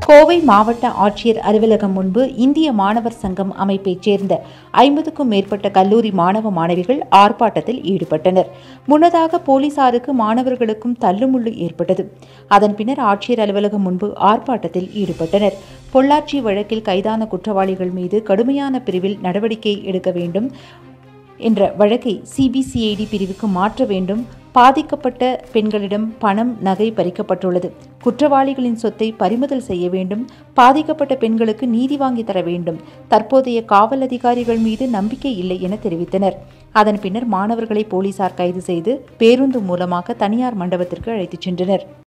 கோவை மாவட்ட ஆட்சியர் அலுவலகம் முன்பு இந்திய மாணவர் சங்கம் அமைப்பைச் சேர்ந்த ஐம்பதுக்கும் மேற்பட்ட கல்லூரி மாணவ மாணவிகள் ஆர்ப்பாட்டத்தில் ஈடுபட்டனர் முன்னதாக போலீசாருக்கு மாணவர்களுக்கும் தள்ளுமுள்ளு ஏற்பட்டது அதன் பின்னர் ஆட்சியர் அலுவலகம் முன்பு ஆர்ப்பாட்டத்தில் ஈடுபட்டனர் பொள்ளாச்சி வழக்கில் கைதான குற்றவாளிகள் மீது கடுமையான பிரிவில் நடவடிக்கை எடுக்க வேண்டும் என்ற வழக்கை சிபிசிஐடி பிரிவுக்கு மாற்ற வேண்டும் பாதிக்கப்பட்ட பெண்களிடம் பணம் நகை பறிக்கப்பட்டுள்ளது குற்றவாளிகளின் சொத்தை பறிமுதல் செய்ய வேண்டும் பாதிக்கப்பட்ட பெண்களுக்கு நீதி வாங்கி தர வேண்டும் தற்போதைய காவல் அதிகாரிகள் மீது நம்பிக்கை இல்லை என தெரிவித்தனர் அதன் பின்னர் மாணவர்களை போலீசார் கைது செய்து பேருந்து மூலமாக தனியார் மண்டபத்திற்கு அழைத்துச் சென்றனர்